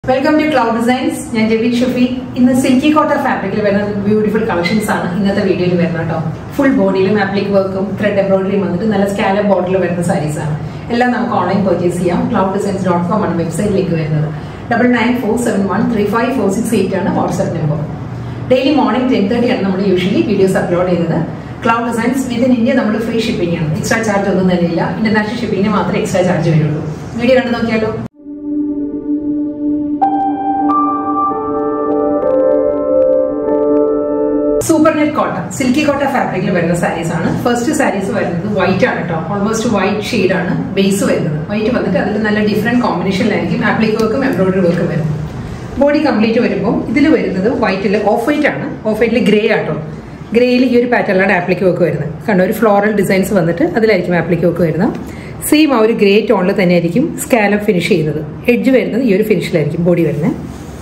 welcome to cloud designs ഞാൻ ജെബിൻ ഷഫി ഇന്ന് silky കോട്ട ഫാബ്രിക്കിൽ വരുന്ന ബ്യൂട്ടിഫുൾ കളക്ഷൻസ് ആണ് ഇന്നത്തെ വീഡിയോയിൽ വരുന്നത് കേട്ടോ ഫുൾ ബോഡിയിലും ആപ്ലിക് വർക്കും ത്രെഡ് എംബ്രോയിഡറിയും വന്നിട്ട് നല്ല സ്കാലപ്പ് ബോർഡറിൽ വരുന്ന സാരീസ് ആണ് എല്ലാം നമുക്ക് ഓൺലൈൻ പർച്ചേസ് ചെയ്യാം ക്ലൗഡ് ഡിസൈൻസ് ഡോട്ട് കോം ആണ് വെബ്സൈറ്റിലേക്ക് വരുന്നത് double nine four seven one three five four six eight ആണ് WhatsApp number daily morning ten thirty ആണ് നമ്മൾ യൂഷ്വലി വീഡിയോസ് അപ്ലോഡ് ചെയ്യുന്നത് ക്ലൗഡ് ഡിസൈൻസ് വിത്തിൻ ഇന്ത്യ നമ്മൾ ഫ്രീ ഷിപ്പിംഗ് ആണ് എക്സ്ട്രാ ചാർജ് ഒന്നും തന്നെ ഇല്ല ഇന്റർനാഷണൽ ഷിപ്പിംഗിന് മാത്രമേ എക്സ്ട്രാ ചാർജ് വരുള്ളൂ വീഡിയോ കണ്ടു നോക്കിയാലോ സൂപ്പർ നെറ്റ് കോട്ട സിൽക്കി കോട്ട ഫാബ്രിക്കിൽ വരുന്ന സാരീസ് ആണ് ഫസ്റ്റ് സാരീസ് വരുന്നത് വൈറ്റ് ആണ് കേട്ടോ ഓൾമോസ്റ്റ് വൈറ്റ് ഷെയ്ഡ് ആണ് ബേസ് വരുന്നത് വൈറ്റ് വന്നിട്ട് അതിൽ നല്ല ഡിഫറെന്റ് കോമ്പിനേഷനിലായിരിക്കും ആപ്ലിക് വർക്കും എംബ്രോയിഡറി വർക്കും വരും ബോഡി കംപ്ലീറ്റ് വരുമ്പോൾ ഇതിൽ വരുന്നത് വൈറ്റിൽ ഓഫ് വൈറ്റ് ആണ് ഓഫ് വൈറ്റിൽ ഗ്രേ ആട്ടോ ഗ്രേയിൽ ഈ ഒരു പാറ്റേണിലാണ് ആപ്ലിക് വർക്ക് വരുന്നത് കണ്ടോ ഒരു ഫ്ലോറൽ ഡിസൈൻസ് വന്നിട്ട് അതിലായിരിക്കും ആപ്ലിക് വർക്ക് വരുന്നത് സെയിം ആ ഒരു ഗ്രേ ടോണിൽ തന്നെ ആയിരിക്കും സ്കാലപ്പ് ഫിനിഷ് ചെയ്യുന്നത് എഡ്ജ് വരുന്നത് ഈ ഒരു ഫിനിഷിലായിരിക്കും ബോഡി വരുന്നത്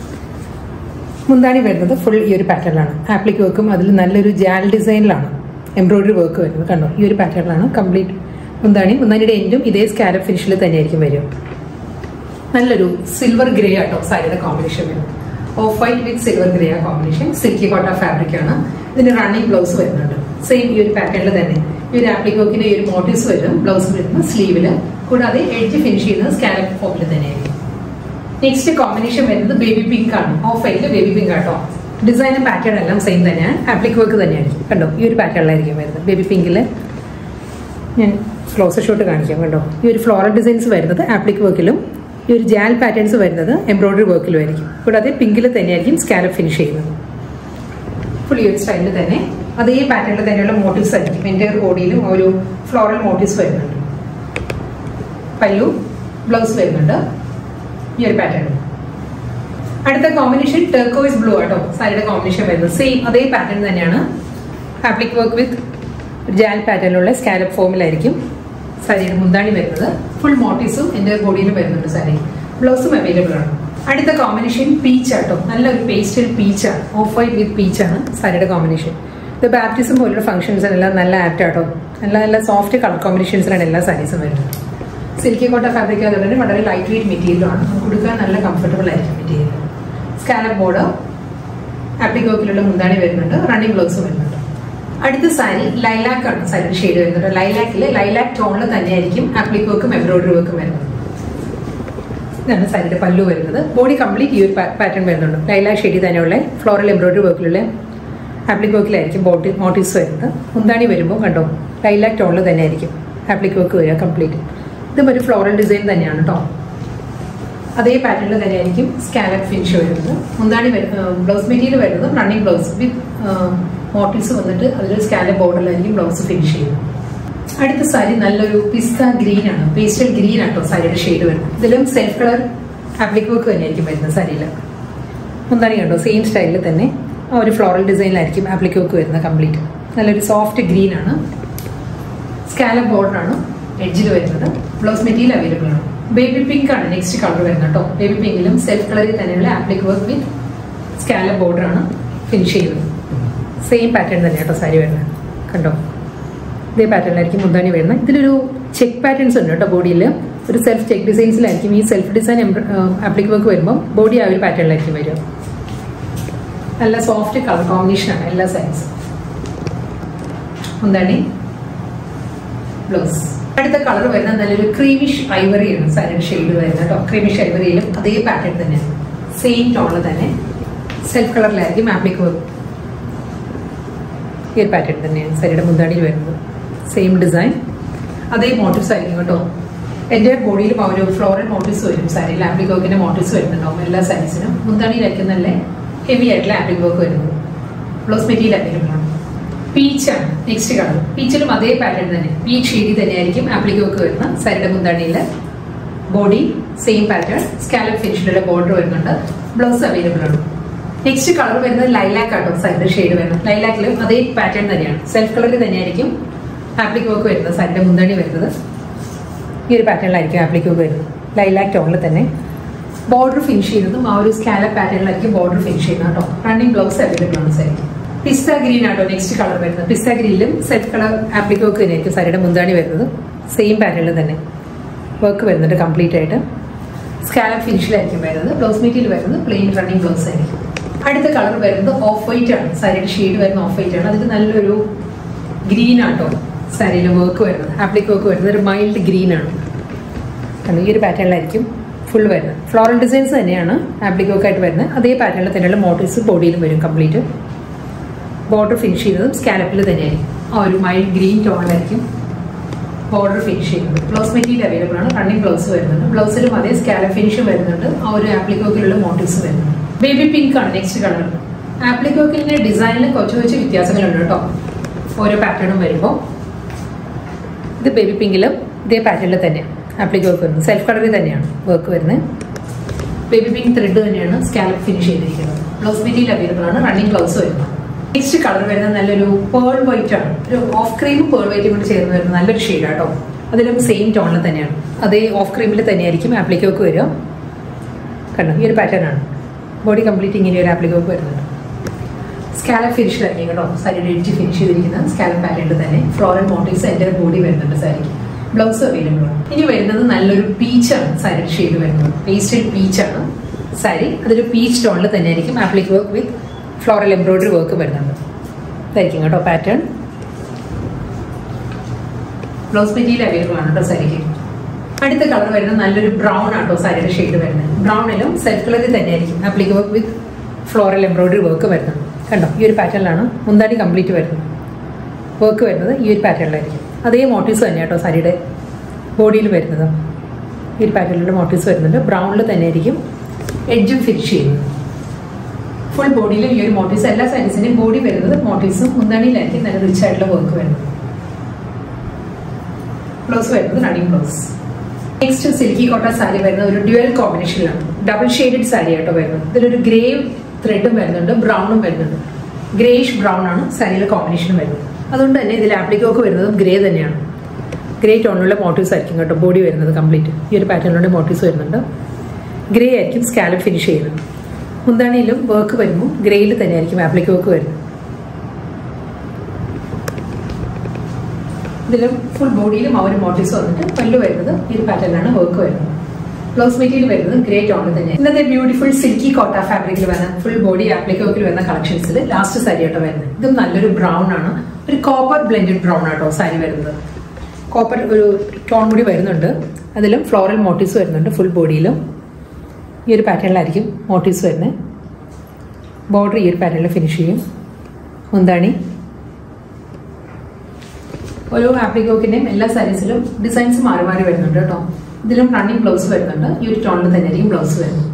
മുന്താണി വരുന്നത് ഫുൾ ഈ ഒരു പാറ്റേണിലാണ് ആപ്ലിക് വർക്കും അതിൽ നല്ലൊരു ജാൽ ഡിസൈനിലാണ് എംബ്രോയിഡറി വർക്ക് വരുന്നത് കണ്ടോ ഈ ഒരു പാറ്റേണിലാണ് കംപ്ലീറ്റ് മുന്താണി മുന്താണിയുടെ എൻഡും ഇതേ സ്കാലപ്പ് ഫിനിഷിൽ തന്നെയായിരിക്കും വരും നല്ലൊരു സിൽവർ ഗ്രേ ആട്ടോ സാരിയുടെ കോമ്പിനേഷൻ വരും off white with silver grey ആ കോമ്പിനേഷൻ സിൽക്കി കോട്ട ഫാബ്രിക് ആണ് ഇതിന് റണ്ണിങ് ബ്ലൗസ് വരുന്നുണ്ട് സെയിം ഈ ഒരു പാറ്റേണിൽ തന്നെ ഈ ഒരു ആപ്ലിക് വർക്കിന്റെ ഈ ഒരു മോട്ടീവ്സ് വരും ബ്ലൗസ് വരുന്ന സ്ലീവില് കൂടാതെ എഡ്ജ് ഫിനിഷ് ചെയ്യുന്നത് സ്കാലപ്പ് ഫോമിൽ തന്നെയായിരിക്കും നെക്സ്റ്റ് കോമ്പിനേഷൻ വരുന്നത് ബേബി പിങ്ക് ആണ് ഓഫ് വൈറ്റിൽ ബേബി പിങ്ക് ആട്ടോ ഡിസൈനും പാറ്റേൺ എല്ലാം സെയിം തന്നെയാണ് ആപ്ലിക് വർക്ക് തന്നെയായിരിക്കും കണ്ടോ ഈ ഒരു പാറ്റേണിലായിരിക്കും വരുന്നത് ബേബി പിങ്കിൽ ഞാൻ ക്ലോസർ ഷോട്ട് കാണിക്കാം കണ്ടോ ഈ ഒരു ഫ്ലോറൽ ഡിസൈൻസ് വരുന്നത് ആപ്ലിക് വർക്കിലും ഈ ഒരു ജാൽ പാറ്റേൺസ് വരുന്നത് എംബ്രോയിഡറി വർക്കിലും ആയിരിക്കും കൂടാതെ പിങ്കിൽ തന്നെയായിരിക്കും സ്കാലപ്പ് ഫിനിഷ് ചെയ്യുന്നത് ഫുൾ ഈ ഒരു സ്റ്റൈലിൽ തന്നെ അതേ പാറ്റേണിൽ തന്നെയുള്ള മോട്ടീവ്സ് ആയിരിക്കും എൻ്റെ ബോഡിയിലും ഒരു ഫ്ലോറൽ മോട്ടീവ്സ് വരുന്നുണ്ട് പല്ലു ബ്ലൗസ് വരുന്നുണ്ട് ഈ ഒരു പാറ്റേൺ അടുത്ത കോമ്പിനേഷൻ ടെർക്കോയിസ് ബ്ലൂ ആട്ടോ സാരിയുടെ കോമ്പിനേഷൻ വരുന്നത് സെയിം അതേ പാറ്റേൺ തന്നെയാണ് ആപ്ലിക് വർക്ക് വിത്ത് ജാൽ പാറ്റേണിലുള്ള സ്കാലപ്പ് ഫോമിലായിരിക്കും സാരിയുടെ മുന്താണി വരുന്നത് ഫുൾ മോട്ടീവ്സും എൻ്റെ ബോഡിയിൽ വരുന്നുണ്ട് സാരി ബ്ലൗസും അവൈലബിൾ ആണ് അടുത്ത കോമ്പിനേഷൻ പീച്ച് ആട്ടോ നല്ലൊരു പേസ്റ്റൽ പീച്ചാണ് ഓഫ് വൈറ്റ് വിത്ത് പീച്ചാണ് സാരിയുടെ കോമ്പിനേഷൻ ഇത് ബാപ്റ്റിസം പോലുള്ള ഫംഗ്ഷൻസിനെല്ലാം നല്ല ആപ്റ്റ് ആട്ടോ നല്ല നല്ല സോഫ്റ്റ് കളർ കോമ്പിനേഷൻസിലാണ് എല്ലാ സാരീസും വരുന്നത് സിൽക്കി കോട്ട ഫാബ്രിക് അതുകൊണ്ട് തന്നെ വളരെ ലൈറ്റ് വെയിറ്റ് മെറ്റീരിയലാണ് നമുക്ക് കൊടുക്കാൻ നല്ല കംഫർട്ടബിൾ ആയിരിക്കും മെറ്റീരിയൽ സ്കാലപ്പ് ബോർഡ് ആപ്ലിക് വർക്കിലുള്ള മുന്താണി വരുന്നുണ്ട് റണ്ണിങ് ബ്ലൗസ് വരുന്നുണ്ട് അടുത്ത സാരി ലൈലാക്ക് ആണ് സാരിയുടെ ഷെയ്ഡ് വരുന്നുണ്ട് ലൈലാക്കിൽ ലൈലാക്ക് ടോണിൽ തന്നെയായിരിക്കും ആപ്ലിക് വർക്കും എംബ്രോയിഡറി വർക്കും വരുന്നത് ഇതാണ് സാരിയുടെ പല്ലു വരുന്നത് ബോഡി കംപ്ലീറ്റ് ഈ ഒരു പാറ്റേൺ വരുന്നുണ്ട് ലൈലാക്ക് ഷെയ്ഡിൽ തന്നെയുള്ള ഫ്ലോറൽ എംബ്രോയിഡറി വർക്കിലുള്ള ആപ്ലിക് വർക്കിലായിരിക്കും ബോട്ടി മോട്ടീവ്സ് വരുന്നത് മുന്താണി വരുമ്പോൾ കണ്ടോ ലൈലാക്ക് ടോണിൽ തന്നെയായിരിക്കും ആപ്ലിക് വർക്ക് വരിക കംപ്ലീറ്റ് ഇതും ഒരു ഫ്ലോറൽ ഡിസൈൻ തന്നെയാണ് കേട്ടോ അതേ പാറ്റേണിൽ തന്നെയായിരിക്കും സ്കാലപ്പ് ഫിനിഷ് വരുന്നത് മുന്താണി ബ്ലൗസ് മെറ്റീരിയൽ വരുന്നത് റണ്ണിങ് ബ്ലൗസ് വിത്ത് മോട്ടീവ്സ് വന്നിട്ട് അതിൽ സ്കാലപ്പ് ബോർഡറിലായിരിക്കും ബ്ലൗസ് ഫിനിഷ് ചെയ്യുന്നത് അടുത്ത സാരി നല്ലൊരു പിസ്ത ഗ്രീൻ ആണ് പേസ്റ്റൽ ഗ്രീൻ ആട്ടോ സാരിയുടെ ഷെയ്ഡ് വരുന്നത് ഇതിലും സെൽഫ് കളർ ആപ്ലിക് വർക്ക് തന്നെയായിരിക്കും വരുന്നത് സാരിയിൽ മുന്താണി കണ്ടോ സെയിം സ്റ്റൈലിൽ തന്നെ ആ ഒരു ഫ്ലോറൽ ഡിസൈനിലായിരിക്കും ആപ്ലിക് വർക്ക് വരുന്നത് കംപ്ലീറ്റ് നല്ലൊരു സോഫ്റ്റ് ഗ്രീൻ ആണ് സ്കാലപ്പ് ബോർഡറാണ് എഡ്ജിൽ വരുന്നത് ബ്ലൗസ് മെറ്റീരിയൽ അവൈലബിൾ ആണ് ബേബി പിങ്ക് ആണ് നെക്സ്റ്റ് കളർ വരുന്നത് കേട്ടോ ബേബി പിങ്കിലും സെൽഫ് കളറിൽ തന്നെയുള്ള applique work with scallop border ആണ് ഫിനിഷ് ചെയ്യുന്നത് സെയിം പാറ്റേൺ തന്നെ കേട്ടോ സാരി വരുന്നത് കണ്ടോ ഇതേ പാറ്റേണിലായിരിക്കും മുന്താണി വരുന്നത് ഇതിലൊരു ചെക്ക് പാറ്റേൺസ് ഉണ്ട് കേട്ടോ ബോഡിയിൽ ഒരു സെൽഫ് ചെക്ക് ഡിസൈൻസിലായിരിക്കും ഈ സെൽഫ് ഡിസൈൻ ആപ്ലിക് വർക്ക് വരുമ്പോൾ ബോഡി ആ ഒരു പാറ്റേണിലായിരിക്കും വരിക നല്ല സോഫ്റ്റ് കളർ കോമ്പിനേഷനാണ് എല്ലാ സൈസും മുന്താണി ബ്ലൗസ് അടുത്ത കളർ വരുന്നത് നല്ലൊരു ക്രീമിഷ് ഐവറിയാണ് സാരിയുടെ ഷെയ്ഡ് വരുന്നത് കേട്ടോ ക്രീമിഷ് ഐവറിയിലും അതേ പാറ്റേൺ തന്നെയാണ് സെയിം ടോണിൽ തന്നെ സെൽഫ് കളറിലായിരിക്കും ആപ്ലിക് വർക്ക് ഈ ഒരു പാറ്റേൺ തന്നെയാണ് സാരിയുടെ മുന്താണിയിൽ വരുന്നത് സെയിം ഡിസൈൻ അതേ മോട്ടീവ്സ് ആയിരിക്കും കേട്ടോ എൻ്റെ ബോഡിയിലും ആ ഒരു ഫ്ലോറൽ മോട്ടീവ്സ് വരും സാരിയിൽ ആപ്ലിക് വർക്കിന്റെ മോട്ടീവ്സ് വരുന്നുണ്ടാവും എല്ലാ സൈസിനും മുന്താണിയിലായിരിക്കും നല്ല ഹെവി ആയിട്ടുള്ള ആപ്ലിക് വർക്ക് വരുന്നത് ബ്ലൗസ് മെറ്റീരിയൽ അവൈലബിൾ ആണ് പീച്ചാണ് നെക്സ്റ്റ് കളർ പീച്ചിലും അതേ പാറ്റേൺ തന്നെ പീച്ച് ഷെയ്ഡിൽ തന്നെയായിരിക്കും ആപ്ലിക് വർക്ക് വരുന്ന സാരിയുടെ മുന്താണിയിൽ ബോഡി സെയിം പാറ്റേൺ സ്കാലപ്പ് ഫിനിഷിലുള്ള ബോർഡർ വരുന്നുണ്ട് ബ്ലൗസ് അവൈലബിൾ ആണ് നെക്സ്റ്റ് കളർ വരുന്നത് ലൈലാക്ക് ആട്ടോ സാരിയുടെ ഷെയ്ഡ് വരുന്നത് ലൈലാക്കിലും അതേ പാറ്റേൺ തന്നെയാണ് സെൽഫ് കളറിൽ തന്നെയായിരിക്കും ആപ്ലിക് വർക്ക് വരുന്നത് സാരിയുടെ മുന്താണി വരുന്നത് ഈ ഒരു പാറ്റേണിലായിരിക്കും ആപ്ലിക് വർക്ക് വരുന്നത് ലൈലാക്ക് ടോണിൽ തന്നെ ബോർഡർ ഫിനിഷ് ചെയ്യുന്നതും ആ ഒരു സ്കാലപ്പ് പാറ്റേണിലായിരിക്കും ബോർഡർ ഫിനിഷ് ചെയ്യുന്നത് കേട്ടോ റണ്ണിങ് ബ്ലൗസ് അവൈലബിൾ ആണ് സാരി പിസ്ത ഗ്രീൻ ആട്ടോ നെക്സ്റ്റ് കളർ വരുന്നത് പിസ്ത ഗ്രീനിലും സെൽഫ് കളർ ആപ്ലിക് വർക്ക് തന്നെയായിരിക്കും സാരിയുടെ മുന്താണി വരുന്നത് സെയിം പാറ്റേണിൽ തന്നെ വർക്ക് വരുന്നുണ്ട് കംപ്ലീറ്റ് ആയിട്ട് സ്കാലപ്പ് ഫിനിഷിലായിരിക്കും വരുന്നത് ബ്ലൗസ് മെറ്റീരിയൽ വരുന്നത് പ്ലെയിൻ റണ്ണിങ് ബ്ലൗസ് ആയിരിക്കും അടുത്ത കളർ വരുന്നത് ഓഫ് വൈറ്റ് ആണ് സാരിയുടെ ഷെയ്ഡ് വരുന്ന ഓഫ് വൈറ്റ് ആണ് അതിൽ നല്ലൊരു ഗ്രീൻ ആട്ടോ സാരിയിലെ വർക്ക് വരുന്നത് ആപ്ലിക് വർക്ക് വരുന്നത് ഒരു മൈൽഡ് ഗ്രീൻ ആണ് കാരണം ഈ ഒരു പാറ്റേണിലായിരിക്കും ഫുൾ വരുന്നത് ഫ്ലോറൽ ഡിസൈൻസ് തന്നെയാണ് ആപ്ലിക് വർക്ക് ആയിട്ട് വരുന്നത് അതേ പാറ്റേണിൽ തന്നെയുള്ള മോട്ടീവ്സ് ബോഡിയിലും വരും കംപ്ലീറ്റ് ബോർഡർ ഫിനിഷ് ചെയ്യുന്നതും സ്കാലപ്പിൽ തന്നെയായിരിക്കും ആ ഒരു മൈൽഡ് ഗ്രീൻ ടോണിലായിരിക്കും ബോർഡർ ഫിനിഷ് ചെയ്യുന്നത് ബ്ലൗസ് മെറ്റീരിയൽ അവൈലബിൾ ആണ് റണ്ണിങ് ബ്ലൗസ് വരുന്നുണ്ട് ബ്ലൗസിലും അതേ സ്കാലപ്പ് ഫിനിഷും വരുന്നുണ്ട് ആ ഒരു ആപ്ലിക്കോക്കിലുള്ള മോട്ടീവ്സ് വരുന്നുണ്ട് ബേബി പിങ്ക് ആണ് നെക്സ്റ്റ് കളർ ആപ്ലിക്കോക്കിന്റെ ഡിസൈനിൽ കുറച്ച് കുറച്ച് വ്യത്യാസങ്ങളുണ്ട് കേട്ടോ ഓരോ പാറ്റേണും വരുമ്പോൾ ഇത് ബേബി പിങ്കിലും ഇതേ പാറ്റേണിൽ തന്നെയാണ് ആപ്ലിക് വർക്ക് വരുന്നത് സെൽഫ് കളറിൽ തന്നെയാണ് വർക്ക് വരുന്നത് ബേബി പിങ്ക് ത്രെഡ് തന്നെയാണ് സ്കാലപ്പ് ഫിനിഷ് ചെയ്തിരിക്കുന്നത് ബ്ലൗസ് മെറ്റീരിയൽ അവൈലബിൾ ആണ് റണ്ണിങ് ബ്ലൗസ് വരുന്നത് നെക്സ്റ്റ് കളർ വരുന്നത് നല്ലൊരു പേൾ വൈറ്റ് ആണ് ഒരു ഓഫ് ക്രീമും പേൾ വൈറ്റും കൂടി ചേർന്ന് വരുന്ന നല്ലൊരു ഷെയ്ഡ് ആട്ടോ അതിലും സെയിം ടോണിൽ തന്നെയാണ് അതേ ഓഫ് ക്രീമിൽ തന്നെയായിരിക്കും ആപ്ലിക് വർക്ക് വരിക കണ്ടോ ഈ ഒരു പാറ്റേൺ ആണ് ബോഡി കംപ്ലീറ്റ് ഇങ്ങനെ ഒരു ആപ്ലിക് വർക്ക് വരുന്നുണ്ട് സ്കാലപ്പ് ഫിനിഷ് തന്നെ കേട്ടോ സാരിയുടെ എഡ്ജ് ഫിനിഷ് ചെയ്തിരിക്കുന്ന സ്കാലപ്പ് പാറ്റേണിൽ തന്നെ ഫ്ലോറൽ മോട്ടീവ്സ് എൻ്റെ ബോഡി വരുന്നുണ്ട് സാരിക്ക് ബ്ലൗസ് അവൈലബിൾ ആണ് ഇനി വരുന്നത് നല്ലൊരു പീച്ചാണ് സാരിയുടെ ഷെയ്ഡ് വരുന്നത് പേസ്റ്റഡ് പീച്ചാണ് സാരി അതൊരു പീച്ച് ടോണിൽ തന്നെ ആയിരിക്കും applique work with floral embroidery work വരുന്നുണ്ട് ഇതായിരിക്കും കേട്ടോ പാറ്റേൺ ബ്ലൗസ് മെറ്റീരിയൽ അവൈലബിൾ ആണ് കേട്ടോ സാരിക്ക് അടുത്ത കളർ വരുന്നത് നല്ലൊരു ബ്രൗൺ ആട്ടോ സാരിയുടെ ഷെയ്ഡ് വരുന്നത് ബ്രൗണിലും സെൽഫ് കളറിൽ തന്നെയായിരിക്കും applique work with floral embroidery work വരുന്നത് കണ്ടോ ഈ ഒരു പാറ്റേണിലാണ് മുന്താടി കംപ്ലീറ്റ് വരുന്നത് വർക്ക് വരുന്നത് ഈ ഒരു പാറ്റേണിലായിരിക്കും അതേ മോട്ടീവ്സ് തന്നെ കേട്ടോ സാരിയുടെ ബോഡിയിൽ വരുന്നത് ഈ ഒരു പാറ്റേണിലുള്ള മോട്ടീവ്സ് വരുന്നുണ്ട് ബ്രൗണിൽ തന്നെ ആയിരിക്കും എഡ്ജും ഫിനിഷ് ചെയ്യുന്നത് ഫുൾ ബോഡിയിലും ഈ ഒരു മോട്ടീവ്സ് എല്ലാ സാരീസിന്റെയും ബോഡി വരുന്നത് മോട്ടീവ്സും മുന്താണിയിലായിരിക്കും നല്ല റിച്ച് ആയിട്ടുള്ള വർക്ക് വരുന്നത് ബ്ലൗസ് വരുന്നത് റണ്ണിങ് ബ്ലൗസ് നെക്സ്റ്റ് സിൽക്കി കോട്ട സാരി വരുന്നത് ഒരു ഡ്യുവൽ കോമ്പിനേഷനിലാണ് ഡബിൾ ഷെയ്ഡഡ് സാരി ആട്ടോ വരുന്നത് ഇതിലൊരു ഗ്രേ ത്രെഡും വരുന്നുണ്ട് ബ്രൗണും വരുന്നുണ്ട് ഗ്രേഷ് ബ്രൗൺ ആണ് സാരിയിലെ കോമ്പിനേഷൻ വരുന്നത് അതുകൊണ്ട് തന്നെ ഇതിൽ ആപ്ലിക്കോക്ക് വരുന്നതും ഗ്രേ തന്നെയാണ് ഗ്രേ ടോണിലുള്ള മോട്ടീവ്സ് ആയിരിക്കും കേട്ടോ ബോഡി വരുന്നത് കംപ്ലീറ്റ് ഈ ഒരു പാറ്റേണിലുള്ള മോട്ടീവ്സ് വരുന്നുണ്ട് ഗ്രേ ആയിരിക്കും സ്കാലപ്പ് ഫിനിഷ് ചെയ്യുന്നത് മുന്താണിയിലും വർക്ക് വരുമ്പോൾ ഗ്രേയിൽ തന്നെ ആയിരിക്കും ആപ്ലിക് വർക്ക് വരുന്നത് ഇതിലും ഫുൾ ബോഡിയിലും ആ ഒരു മോട്ടീവ്സ് വന്നിട്ട് പല്ല് വരുന്നത് ഈ ഒരു പാറ്റേണിലാണ് വർക്ക് വരുന്നത് ബ്ലൗസ് മെറ്റീരിയൽ വരുന്നത് ഗ്രേ ടോണിൽ തന്നെ ഇന്നത്തെ ബ്യൂട്ടിഫുൾ സിൽക്കി കോട്ട ഫാബ്രിക്കിൽ വരുന്ന ഫുൾ ബോഡി ആപ്ലിക് വർക്കിൽ വരുന്ന കളക്ഷൻസിൽ ലാസ്റ്റ് സാരി ആട്ടോ വരുന്നത് ഇതും നല്ലൊരു ബ്രൗൺ ആണ് ഒരു കോപ്പർ ബ്ലെൻഡഡ് ബ്രൗൺ ആട്ടോ സാരി വരുന്നത് കോപ്പർ ഒരു ടോൺ കൂടി വരുന്നുണ്ട് അതിലും ഫ്ലോറൽ മോട്ടീവ്സ് വരുന്നുണ്ട് ഫുൾ ബോഡിയിലും ഈ ഒരു പാറ്റേണിലായിരിക്കും മോട്ടീവ്സ് വരുന്നത് ബോർഡർ ഈ ഒരു പാറ്റേണിൽ ഫിനിഷ് ചെയ്യും മുന്താണി ഓരോ ആപ്ലിക്കോക്കിന്റെയും എല്ലാ സാരീസിലും ഡിസൈൻസ് മാറി മാറി വരുന്നുണ്ട് കേട്ടോ ഇതിലും റണ്ണിങ് ബ്ലൗസ് വരുന്നുണ്ട് ഈ ഒരു ടോണിൽ തന്നെ ആയിരിക്കും ബ്ലൗസ് വരുന്നത്